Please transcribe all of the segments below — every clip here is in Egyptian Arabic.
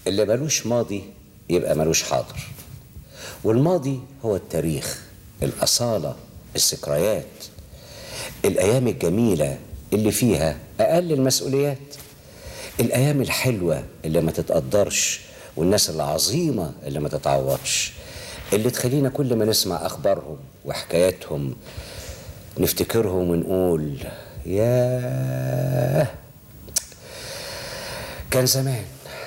اللي ملوش ماضي يبقى ملوش حاضر والماضي هو التاريخ الأصالة الذكريات الأيام الجميلة اللي فيها أقل المسؤوليات الأيام الحلوة اللي ما تتقدرش والناس العظيمة اللي ما تتعوضش اللي تخلينا كل ما نسمع أخبارهم وحكاياتهم نفتكرهم ونقول ياه كان زمان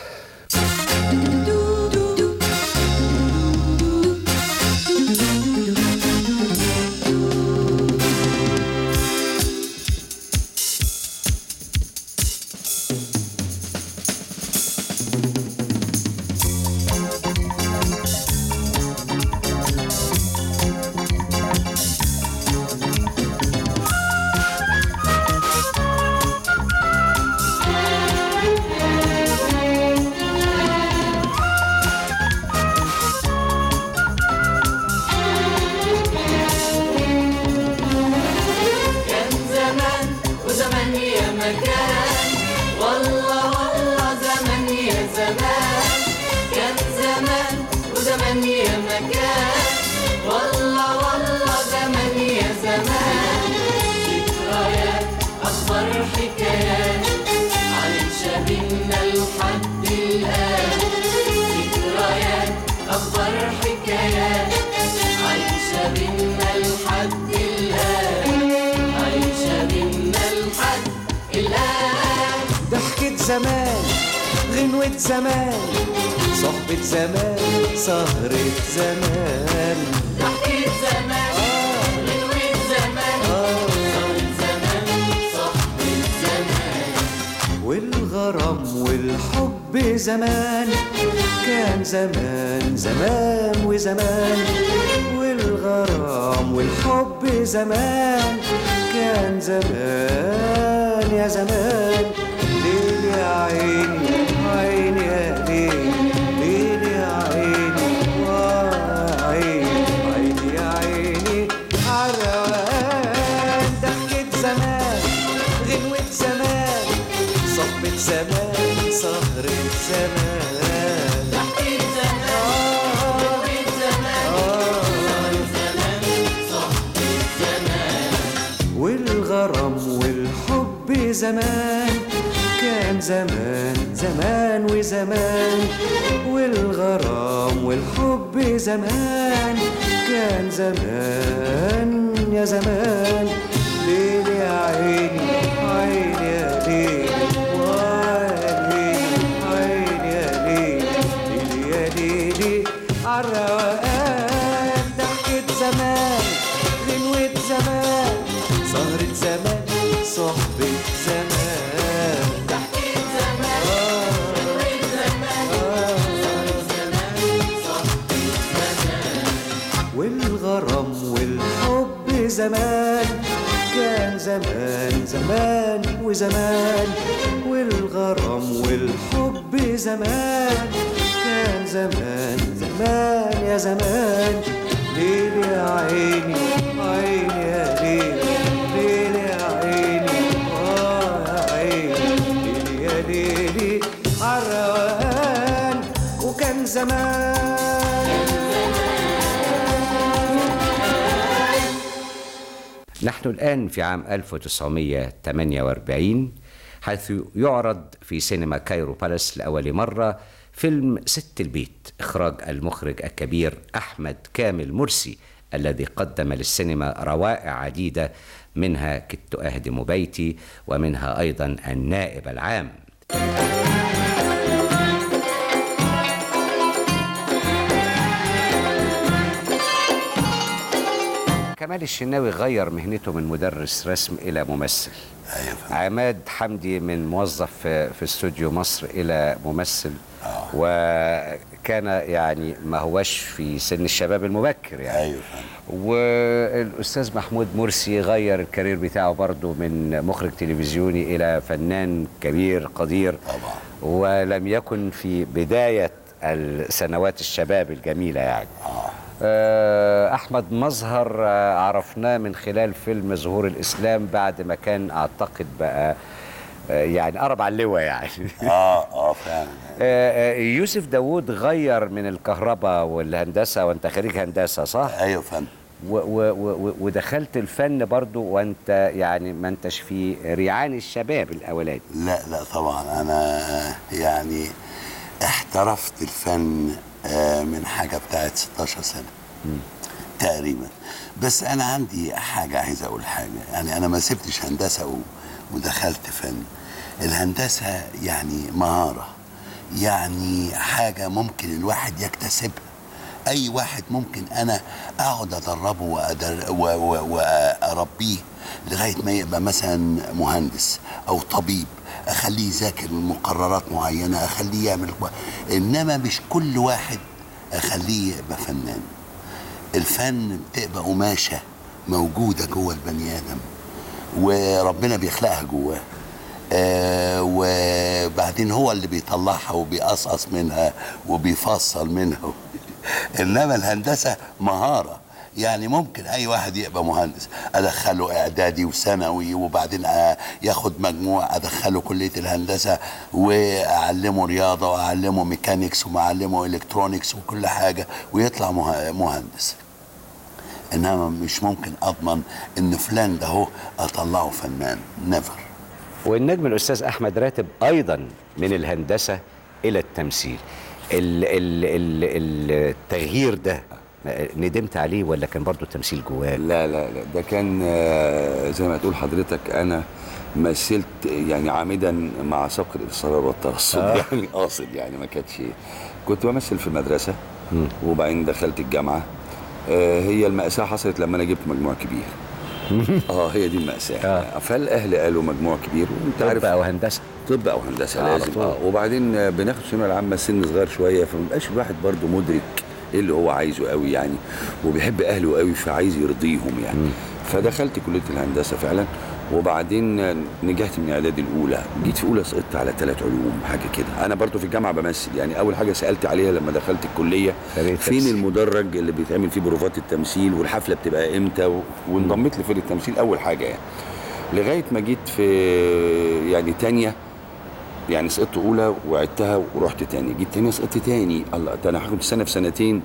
كان زمان وزمان يا مكان والله والله زمان يا زمان كان زمان وزمان يا مكان والله والله زمان يا زمان ذكريات أخبار حكايات عايشة بينا لحد الآن ذكريات أخبار حكايات عايشة بينا لحد الآن عايشة بينا لحد الآن ضحكة زمان غنوة زمان صحبة زمان سهرة زمان ضحكة زمان غنوة زمان صوت زمان صحبة زمان والغرام والحب زمان كان زمان زمان وزمان والغرام والحب زمان كان زمان يا زمان ليل يا عيني عيني يا ليل ليل يا عيني وعيني عيني يا عيني عالروقان ضحكة زمان غنوة زمان صحبة زمان سهرة زمان ضحكة زمان غنوة زمان صوت زمان صحبة زمان والغرام والحب زمان كان زمان زمان وزمان والغرام والحب زمان كان زمان يا زمان ليل يا عيني عيني يا ليل وعيني عيني يا ليل ليل يا ليلي عالروقان ضحكة زمان غنوة زمان سهرة زمان صحبة زمان ضحكة زمان غنوة زمان صوت زمان صحبة زمان والغرام والحب زمان كان زمان زمان وزمان والغرام والحب زمان كان زمان زمان يا زمان ليل يا عيني عيني يا ليل ليل يا عيني آه يا عيني ليل يا ليلي عالروقان وكان زمان نحن الآن في عام 1948 حيث يعرض في سينما كايرو بالاس لأول مرة فيلم ست البيت إخراج المخرج الكبير أحمد كامل مرسي الذي قدم للسينما روائع عديدة منها كدت أهدم بيتي ومنها أيضا النائب العام كمال الشناوي غير مهنته من مدرس رسم إلى ممثل ايوه فندم. عماد حمدي من موظف في, في استوديو مصر إلى ممثل وكان يعني ما هوش في سن الشباب المبكر يعني ايوه فندم. والاستاذ محمود مرسي غير الكارير بتاعه برضه من مخرج تلفزيوني الى فنان كبير قدير طبعا. ولم يكن في بدايه السنوات الشباب الجميله يعني آه، احمد مظهر آه، عرفناه من خلال فيلم ظهور الاسلام بعد ما كان اعتقد بقى آه، يعني قرب على اللواء يعني اه اه فعلا آه، يوسف داوود غير من الكهرباء والهندسه وانت خريج هندسه صح ايوه فندم و و و ودخلت الفن برضو وانت يعني ما انتش في ريعان الشباب الاولاني لا لا طبعا انا يعني احترفت الفن آه، من حاجه بتاعت 16 سنه تقريبا بس انا عندي حاجه عايز اقول حاجه يعني انا ما سبتش هندسه و- ودخلت فن الهندسه يعني مهاره يعني حاجه ممكن الواحد يكتسبها اي واحد ممكن انا اقعد ادربه وأدر و- و- واربيه لغايه ما يبقى مثلا مهندس او طبيب اخليه يذاكر مقررات معينه اخليه يعمل انما مش كل واحد اخليه يبقى فنان الفن بتبقى قماشه موجوده جوه البني ادم وربنا بيخلقها جواه آه وبعدين هو اللي بيطلعها وبيقصقص منها وبيفصل منها انما الهندسه مهاره يعني ممكن اي واحد يبقى مهندس ادخله اعدادي وثانوي وبعدين آه، ياخد مجموع ادخله كليه الهندسه واعلمه رياضه واعلمه ميكانيكس واعلمه الكترونيكس وكل حاجه ويطلع مه- مهندس انما مش ممكن اضمن ان فلان ده هو اطلعه فنان نيفر والنجم الاستاذ احمد راتب ايضا من الهندسه الى التمثيل ال ال ال التغيير ده ندمت عليه ولا كان برضو التمثيل جواك لا لا لا ده كان آه، زي ما تقول حضرتك انا مثلت يعني عامدا مع سبق الاصرار والترصد آه. يعني قاصد يعني ما كانتش كنت بمثل في المدرسه وبعدين دخلت الجامعه آه، هي المأساة حصلت لما انا جبت مجموع كبير اه هي دي المأساة آه. فالاهل قالوا مجموع كبير وانت طب عارف او هندسه طب او هندسه آه، على لازم طول. اه وبعدين آه، بناخد الثانويه العامه سن صغير شويه فمبقاش الواحد برضه مدرك ايه اللي هو عايزه قوي يعني وبيحب اهله قوي فعايز يرضيهم يعني فدخلت كليه الهندسه فعلا وبعدين آه، نجحت من اعدادي الاولى جيت في اولى سقطت على ثلاث علوم حاجه كده انا برضه في الجامعه بمثل يعني اول حاجه سالت عليها لما دخلت الكليه فريق فين تمثيل. المدرج اللي بيتعمل فيه بروفات التمثيل والحفله بتبقى امتى و- وانضميت لفريق التمثيل اول حاجه يعني لغايه ما جيت في يعني تانية يعني سقطت اولى وعدتها ورحت تاني جيت تانية سقطت تاني الله ده انا هاخد سنه في سنتين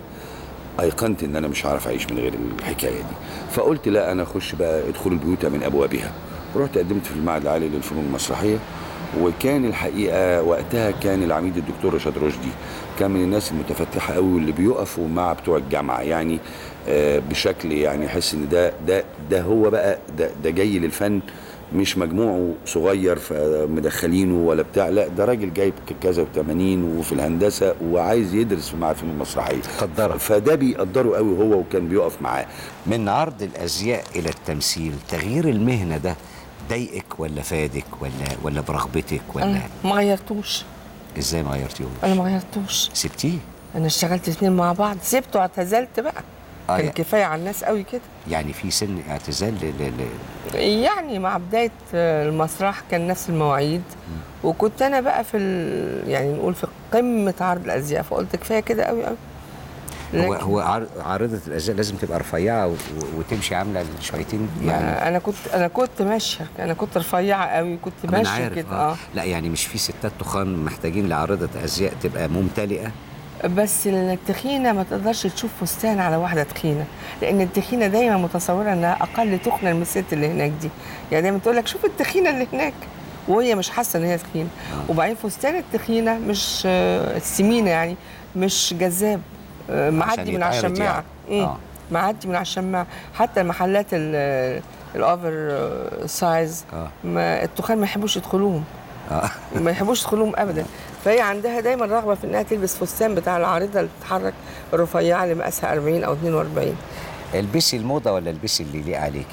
ايقنت ان انا مش هعرف اعيش من غير الحكايه دي فقلت لا انا اخش بقى ادخل البيوت من ابوابها رحت قدمت في المعهد العالي للفنون المسرحيه وكان الحقيقه وقتها كان العميد الدكتور رشاد رشدي كان من الناس المتفتحه قوي واللي بيقفوا مع بتوع الجامعه يعني آه، بشكل يعني احس ان ده ده ده هو بقى ده, ده جاي للفن مش مجموعه صغير فمدخلينه ولا بتاع لا ده راجل جايب كذا و80 وفي الهندسه وعايز يدرس في معهد الفنون المسرحيه قدرك. فده بيقدره قوي هو وكان بيقف معاه من عرض الازياء الى التمثيل تغيير المهنه ده ضايقك ولا فادك ولا ولا برغبتك ولا انا ما غيرتوش ازاي ما غيرتيهوش انا ما غيرتوش سبتيه انا اشتغلت اتنين مع بعض سبته واعتزلت بقى آه، كان يعني- كفايه على الناس قوي كده يعني في سن اعتزال ل- ل- ل- يعني مع بدايه آه، المسرح كان نفس المواعيد وكنت انا بقى في ال... يعني نقول في قمه عرض الازياء فقلت كفايه كده قوي قوي هو لكن هو عار- عارضه الازياء لازم تبقى رفيعه و- و- وتمشي عامله شويتين يعني يعني انا كنت انا كنت ماشيه انا كنت رفيعه قوي كنت أما أنا ماشيه عارف كده آه. اه لا يعني مش في ستات تخان محتاجين لعارضه ازياء تبقى ممتلئه بس التخينه ما تقدرش تشوف فستان على واحده تخينه لان التخينه دايما متصوره انها اقل تخنا من الست اللي هناك دي يعني دايما تقول لك شوف التخينه اللي هناك وهي مش حاسه ان هي تخينه وبعدين فستان التخينه مش آه، السمينه يعني مش جذاب آه، معدي من على يتعرض الشماعه يعني. مم. آه. معدي من على الشماعه حتى المحلات ال- الاوفر آه، سايز آه. ما التخان ما يحبوش يدخلوهم اه ما يحبوش يدخلوهم ابدا فهي عندها دايما رغبه في انها تلبس فستان بتاع العارضه اللي بتتحرك الرفيعه اللي مقاسها 40 او 42 البسي الموضه ولا البسي اللي يليق عليكي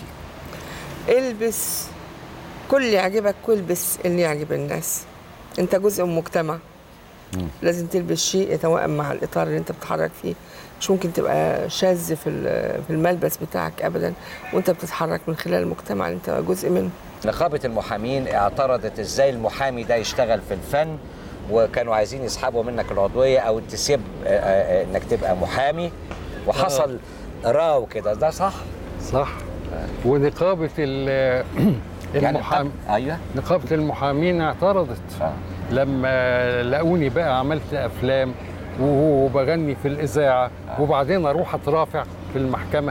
البس كل اللي يعجبك والبس اللي يعجب الناس انت جزء من مجتمع لازم تلبس شيء يتوائم مع الاطار اللي انت بتتحرك فيه مش ممكن تبقى شاذ في ال- في الملبس بتاعك ابدا وانت بتتحرك من خلال المجتمع اللي انت جزء منه نقابة المحامين اعترضت ازاي المحامي ده يشتغل في الفن وكانوا عايزين يسحبوا منك العضوية او تسيب آه، آه، انك تبقى محامي وحصل راو كده ده صح؟ صح ونقابة ال- يعني المحام طب- ايوه نقابة المحامين اعترضت آه. لما لقوني بقى عملت افلام وبغني في الاذاعه وبعدين اروح اترافع في المحكمه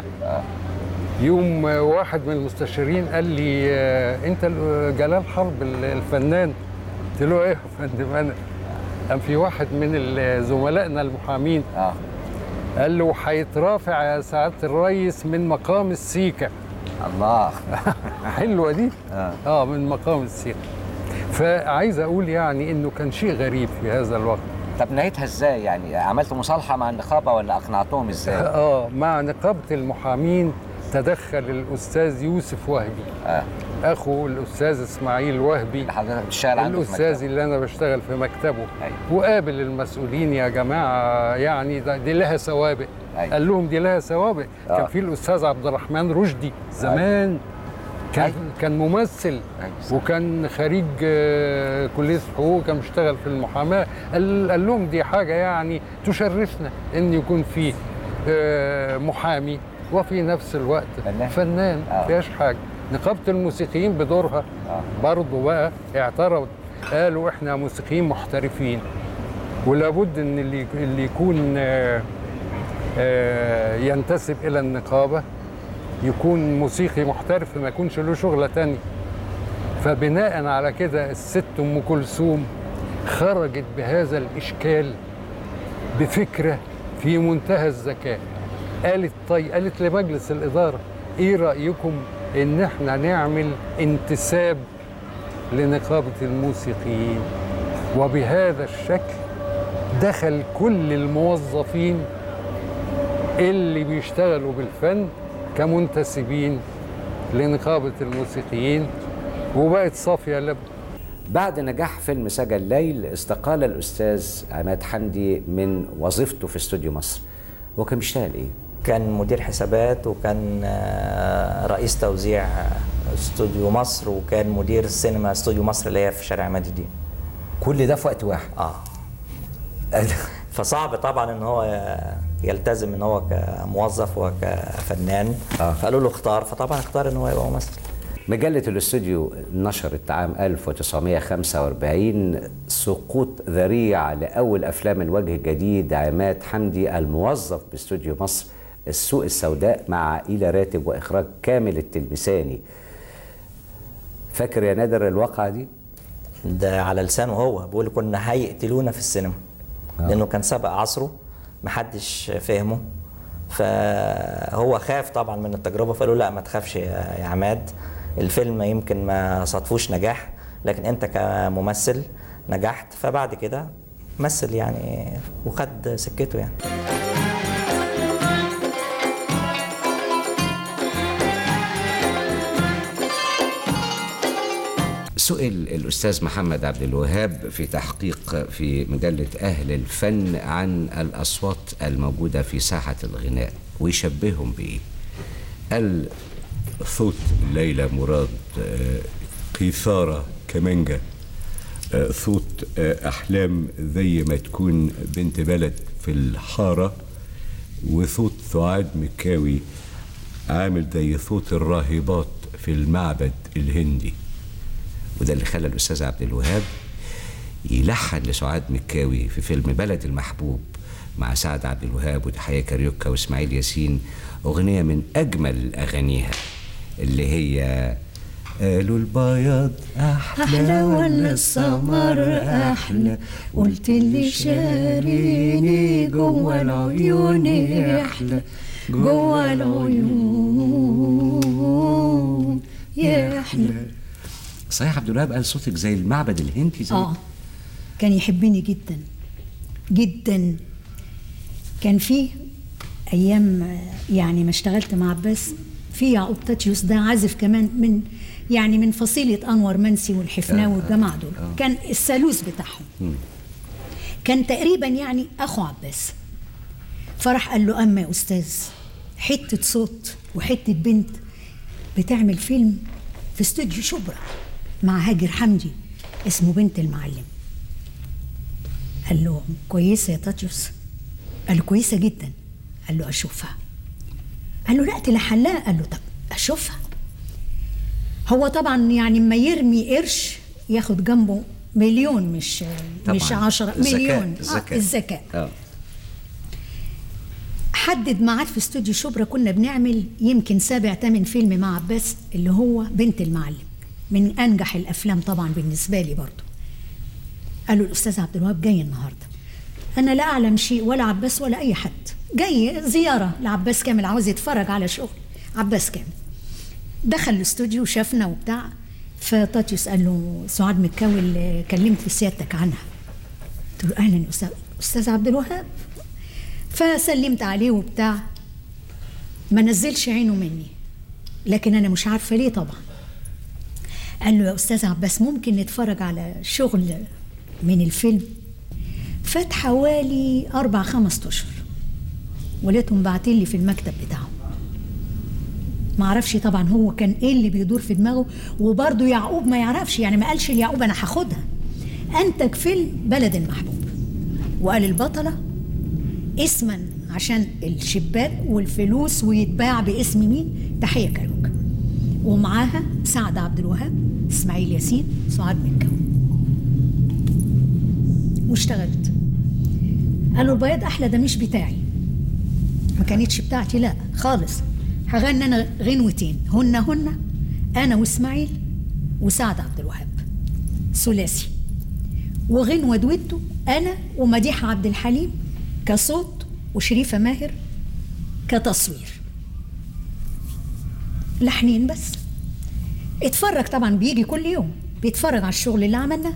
يوم واحد من المستشارين قال لي آه، انت ال- جلال حرب ال- الفنان قلت له ايه يا فندم انا قام في واحد من ال- زملائنا المحامين اه قال له هيترافع يا سعاده الريس من مقام السيكه الله حلوه دي آه. اه من مقام السيكه فعايز اقول يعني انه كان شيء غريب في هذا الوقت طب نهيتها ازاي يعني عملت مصالحه مع النقابه ولا اقنعتهم ازاي اه مع نقابه المحامين تدخل الاستاذ يوسف وهبي اه اخو الاستاذ اسماعيل وهبي اللي حضرتك بتشتغل عنده في الاستاذ مكتبه. اللي انا بشتغل في مكتبه أيوة. وقابل المسؤولين يا جماعه يعني ده دي لها سوابق أيوة. قال لهم دي لها سوابق آه. كان في الاستاذ عبد الرحمن رشدي زمان كان أيوة. كان ممثل أيوة، صح. وكان خريج آه، كليه حقوق كان بيشتغل في المحاماه قال, قال لهم دي حاجه يعني تشرفنا ان يكون في آه، محامي وفي نفس الوقت فنان. فنان آه. فيهاش حاجه نقابه الموسيقيين بدورها آه. برضه بقى اعترض قالوا احنا موسيقيين محترفين ولابد ان اللي اللي يكون آه، آه، ينتسب الى النقابه يكون موسيقي محترف ما يكونش له شغله تانية فبناء على كده الست ام كلثوم خرجت بهذا الاشكال بفكره في منتهى الذكاء قالت طيب قالت لمجلس الاداره ايه رايكم ان احنا نعمل انتساب لنقابه الموسيقيين وبهذا الشكل دخل كل الموظفين اللي بيشتغلوا بالفن كمنتسبين لنقابه الموسيقيين وبقت صافيه لب بعد نجاح فيلم سجى الليل استقال الاستاذ عماد حمدي من وظيفته في استوديو مصر هو كان بيشتغل ايه كان مدير حسابات وكان آه، رئيس توزيع آه، استوديو مصر وكان مدير سينما استوديو مصر اللي هي في شارع عماد الدين كل ده في وقت واحد اه فصعب طبعا ان هو يلتزم ان هو كموظف وكفنان آه. فقالوا له اختار فطبعا اختار ان هو يبقى ممثل مجلة الاستوديو نشرت عام 1945 سقوط ذريع لأول أفلام الوجه الجديد عماد حمدي الموظف باستوديو مصر السوق السوداء مع عائلة راتب وإخراج كامل التلمساني فاكر يا نادر الواقعة دي؟ ده على لسانه هو بيقول كنا هيقتلونا في السينما لانه كان سبق عصره محدش فهمه فهو خاف طبعا من التجربه فقالوا لا ما تخافش يا يا عماد الفيلم يمكن ما صادفوش نجاح لكن انت كممثل نجحت فبعد كده مثل يعني وخد سكته يعني سئل الأستاذ محمد عبد الوهاب في تحقيق في مجلة أهل الفن عن الأصوات الموجودة في ساحة الغناء ويشبههم بإيه؟ قال صوت ليلى مراد آه، قيثارة كمانجا آه، صوت آه، أحلام زي ما تكون بنت بلد في الحارة وصوت سعاد مكاوي عامل زي صوت الراهبات في المعبد الهندي وده اللي خلى الأستاذ عبد الوهاب يلحن لسعاد مكاوي في فيلم بلد المحبوب مع سعد عبد الوهاب وتحية كاريوكا وإسماعيل ياسين أغنية من أجمل أغانيها اللي هي قالوا البياض أحلى ولا السمر أحلى قلت اللي شاريني جوا العيون يحلى جوا العيون يحلى صحيح عبد الوهاب قال صوتك زي المعبد الهندي زي اه كان يحبني جدا جدا كان في ايام آه، يعني ما اشتغلت مع عباس في يعقوب تاتيوس ده عازف كمان من يعني من فصيله انور منسي والحفناوي والجماعه دول كان الثالوث بتاعهم كان تقريبا يعني اخو عباس فراح قال له اما يا استاذ حته صوت وحته بنت بتعمل فيلم في استوديو شبرا مع هاجر حمدي اسمه بنت المعلم قال له كويسه يا تاتيوس قال له كويسه جدا قال له اشوفها قال له لا تلحلها قال له طب اشوفها هو طبعا يعني اما يرمي قرش ياخد جنبه مليون مش مش طبعاً. عشرة الذكاء، مليون الذكاء. آه الذكاء اه حدد ميعاد في استوديو شبرا كنا بنعمل يمكن سابع تامن فيلم مع عباس اللي هو بنت المعلم من انجح الافلام طبعا بالنسبه لي برضه قالوا الاستاذ عبد الوهاب جاي النهارده انا لا اعلم شيء ولا عباس ولا اي حد جاي زياره لعباس كامل عاوز يتفرج على شغل عباس كامل دخل الاستوديو وشافنا وبتاع فتاتيوس قال له سعاد مكاول آه، كلمت سيادتك عنها قلت له اهلا يا استاذ استاذ عبد الوهاب فسلمت عليه وبتاع ما نزلش عينه مني لكن انا مش عارفه ليه طبعا قال له يا استاذ عباس ممكن نتفرج على شغل من الفيلم فات حوالي اربع خمس اشهر ولقيتهم باعتين لي في المكتب بتاعهم ما اعرفش طبعا هو كان ايه اللي بيدور في دماغه وبرضه يعقوب ما يعرفش يعني ما قالش ليعقوب انا هاخدها انتج فيلم بلد المحبوب وقال البطله اسما عشان الشباك والفلوس ويتباع باسم مين تحيه كاروك ومعاها سعد عبد الوهاب اسماعيل ياسين سعاد مكاوي واشتغلت قالوا البياض احلى ده مش بتاعي ما كانتش بتاعتي لا خالص هغني انا غنوتين هن هن انا واسماعيل وسعد عبد الوهاب ثلاثي وغنوة دويتو انا ومديحة عبد الحليم كصوت وشريفة ماهر كتصوير لحنين بس اتفرج طبعا بيجي كل يوم بيتفرج على الشغل اللي عملناه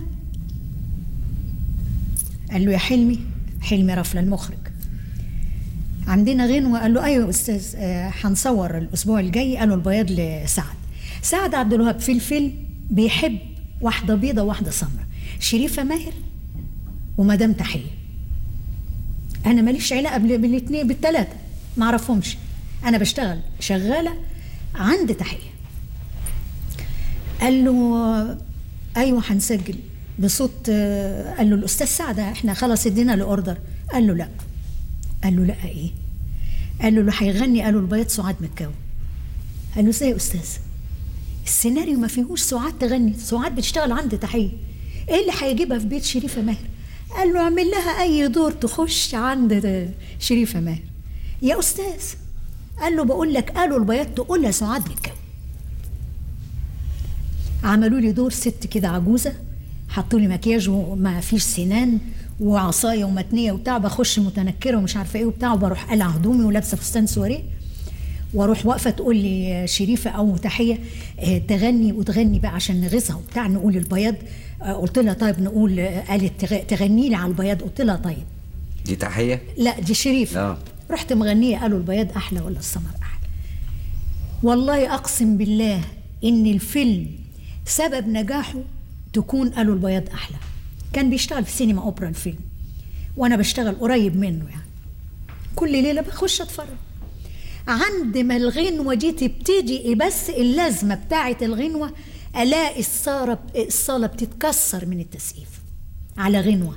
قال له يا حلمي حلمي رفلة المخرج عندنا غنوة قال له أيوة يا أستاذ آه، هنصور الأسبوع الجاي قالوا البياض لسعد سعد عبد الوهاب في الفيلم بيحب واحدة بيضة وواحدة سمراء شريفة ماهر ومدام تحية أنا ماليش علاقة بال- بالاتنين بالتلاتة معرفهمش أنا بشتغل شغالة عند تحية قال له ايوه هنسجل بصوت آه، قال له الاستاذ سعد احنا خلاص ادينا له اوردر قال له لا قال له لا ايه قال له اللي هيغني قالوا البياض سعاد مكاوي قال له ازاي يا استاذ السيناريو ما فيهوش سعاد تغني سعاد بتشتغل عند تحيه ايه اللي هيجيبها في بيت شريفه ماهر قال له اعمل لها اي دور تخش عند شريفه ماهر يا استاذ قال له بقول لك قالوا البياض تقول لها سعاد مكاوي عملوا لي دور ست كده عجوزه حطوا لي مكياج وما فيش سنان وعصايه ومتنيه وبتاع بخش متنكره ومش عارفه ايه وبتاع وبروح قلع هدومي ولابسه فستان سواريه واروح واقفه تقول لي شريفه او تحيه آه، تغني وتغني بقى عشان نغيظها وبتاع نقول البياض آه، قلت لها طيب نقول آه، قالت تغ- تغني لي على البياض قلت لها طيب دي تحيه لا دي شريفه اه رحت مغنيه قالوا البياض احلى ولا السمر احلى والله اقسم بالله ان الفيلم سبب نجاحه تكون قالوا البياض احلى كان بيشتغل في سينما اوبرا الفيلم وانا بشتغل قريب منه يعني كل ليله بخش اتفرج عند ما الغنوه دي تبتدي بس اللازمه بتاعه الغنوه الاقي الصاله الصاله بتتكسر من التسقيف على غنوه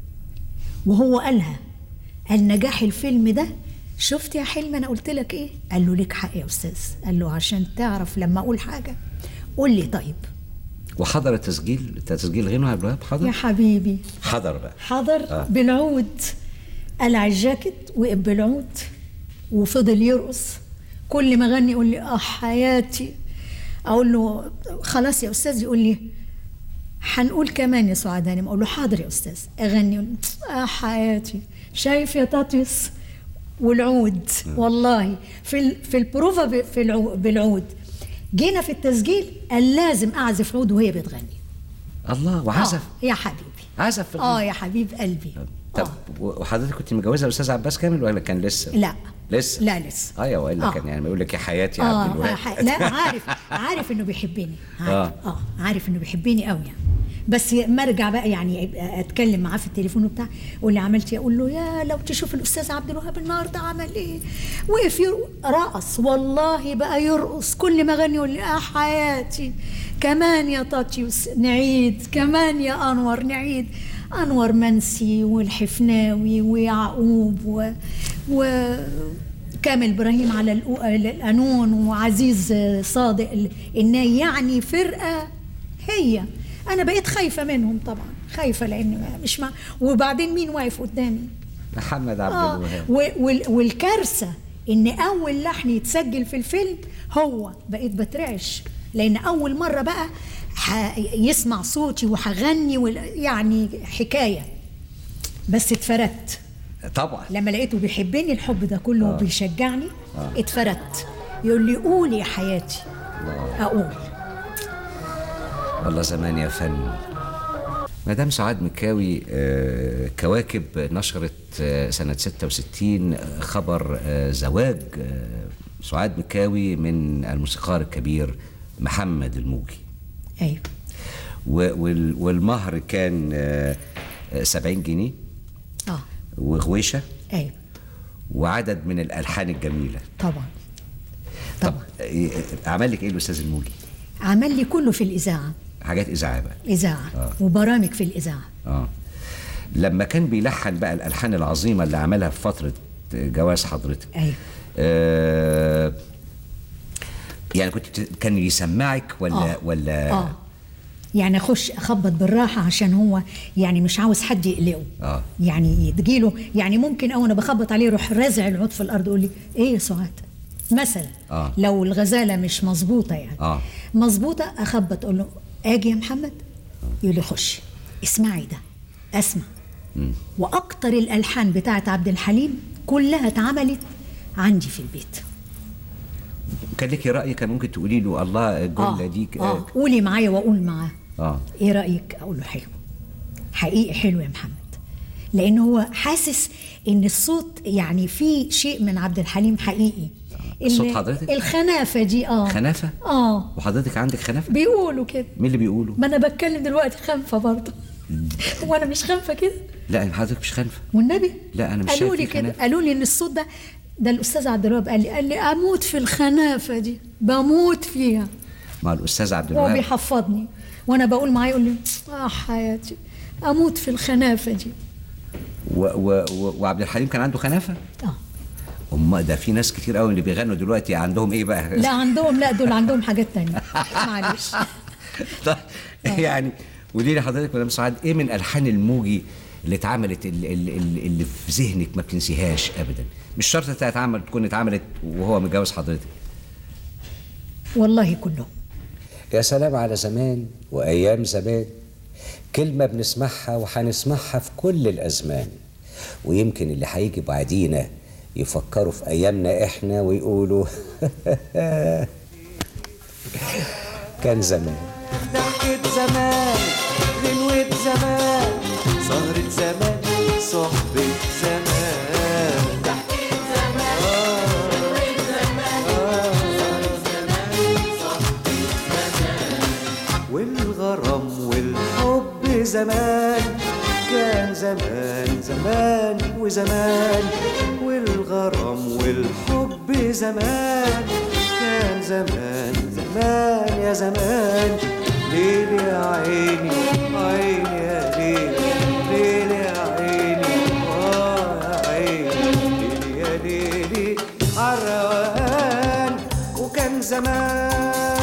وهو قالها قال نجاح الفيلم ده شفت يا حلمي انا قلت لك ايه قال له ليك حق يا استاذ قال له عشان تعرف لما اقول حاجه قول لي طيب وحضر التسجيل تسجيل غنوة عبد الوهاب يا حضر حبيبي حضر بقى حضر آه. بالعود قلع الجاكيت وقف بالعود وفضل يرقص كل ما اغني يقول لي اه حياتي اقول له خلاص يا استاذ يقول لي هنقول كمان يا سعاد هانم اقول له حاضر يا استاذ اغني يقول لي، اه حياتي شايف يا تاتيوس والعود والله في ال- في البروفا ب- في العو- بالعود جينا في التسجيل قال لازم اعزف عود وهي بتغني الله وعزف آه يا حبيبي عزف في اه يا حبيب قلبي طب وحضرتك كنت متجوزه الاستاذ عباس كامل ولا كان لسه؟ لا لسه لا لسه اه يا والا آه. كان يعني بيقول لك يا حياتي يا عبد اه الوهاب ح- لا عارف عارف انه بيحبني عارف آه. اه, عارف انه بيحبني قوي يعني بس ما ارجع بقى يعني أبقى اتكلم معاه في التليفون وبتاع يقول لي عملت ايه اقول له يا لو تشوف الاستاذ عبد الوهاب النهارده عمل ايه وقف يرقص رقص والله بقى يرقص كل ما اغني يقول لي اه حياتي كمان يا تاتيوس نعيد كمان يا انور نعيد انور منسي والحفناوي ويعقوب و, و كامل ابراهيم على الأو- القانون وعزيز صادق ال- الناي يعني فرقه هي انا بقيت خايفه منهم طبعا خايفه لان ما- مش مع وبعدين مين واقف قدامي محمد عبد اه الوهاب و- وال- والكارثه ان اول لحن يتسجل في الفيلم هو بقيت بترعش لان اول مره بقى ح- يسمع صوتي وهغني وال- يعني حكايه بس اتفردت طبعا لما لقيته بيحبني الحب ده كله آه. وبيشجعني آه. اتفردت يقول لي قولي يا حياتي اقول والله زمان يا فن مدام سعاد مكاوي آه، كواكب نشرت آه، سنة 66 آه، خبر آه، زواج آه، سعاد مكاوي من الموسيقار الكبير محمد الموجي ايوه و- وال- والمهر كان آه، آه، 70 جنيه اه وغويشة ايوه وعدد من الألحان الجميلة طبعا طب آه، عمل لك ايه الأستاذ الموجي؟ عمل لي كله في الاذاعه حاجات إذاعة بقى اذاعه آه. وبرامج في الاذاعه اه لما كان بيلحن بقى الالحان العظيمه اللي عملها في فتره جواز حضرتك ايوه آه يعني كنت بت- كان يسمعك ولا آه. ولا اه يعني اخش اخبط بالراحه عشان هو يعني مش عاوز حد يقلقه اه يعني تجيله يعني ممكن او انا بخبط عليه يروح رازع العود في الارض يقول لي ايه يا سعاد مثلا آه. لو الغزاله مش مظبوطه يعني اه مظبوطه اخبط اقول له اجي يا محمد يقول لي خش اسمعي ده اسمع مم. واكتر الالحان بتاعت عبد الحليم كلها اتعملت عندي في البيت كان لك راي كان ممكن تقولي له الله الجمله دي ك- اه قولي معايا واقول معاه اه ايه رايك اقول له حلو حقيقي حلو يا محمد لان هو حاسس ان الصوت يعني في شيء من عبد الحليم حقيقي ال- صوت حضرتك؟ الخنافه دي اه خنافه اه وحضرتك عندك خنافه بيقولوا كده مين اللي بيقولوا ما انا بتكلم دلوقتي خنفه برضه وانا مش خنفه كده لا حضرتك مش خنفه والنبي لا انا مش قالوا شايف لي في كده خنافة. قالوا لي ان الصوت ده ده الاستاذ عبد الوهاب قال لي قال لي اموت في الخنافه دي بموت فيها مع الاستاذ عبد هو الوهاب بيحفظني وانا بقول معاه يقول لي اه حياتي اموت في الخنافه دي و و و وعبد الحليم كان عنده خنافه اه أم ده في ناس كتير قوي اللي بيغنوا دلوقتي عندهم ايه بقى لا عندهم لا دول عندهم حاجات تانية معلش طيب يعني قولي لي حضرتك مدام سعاد ايه من الحان الموجي اللي اتعملت اللي, اللي, اللي في ذهنك ما بتنسيهاش ابدا مش شرط تتعمل تكون اتعملت وهو متجوز حضرتك والله كلهم يا سلام على زمان وايام زمان كلمه بنسمعها وهنسمعها في كل الازمان ويمكن اللي هيجي بعدينا يفكروا في ايامنا احنا ويقولوا كان زمان ضحكة زمان غنوة زمان سهرة زمان صحبة زمان والغرام والحب زمان كان زمان زمان وزمان والغرام والحب زمان كان زمان زمان يا زمان ليل يا عيني عيني يا ليل ليل يا عيني اه يا عيني ليل يا ليلي عالروقان وكان زمان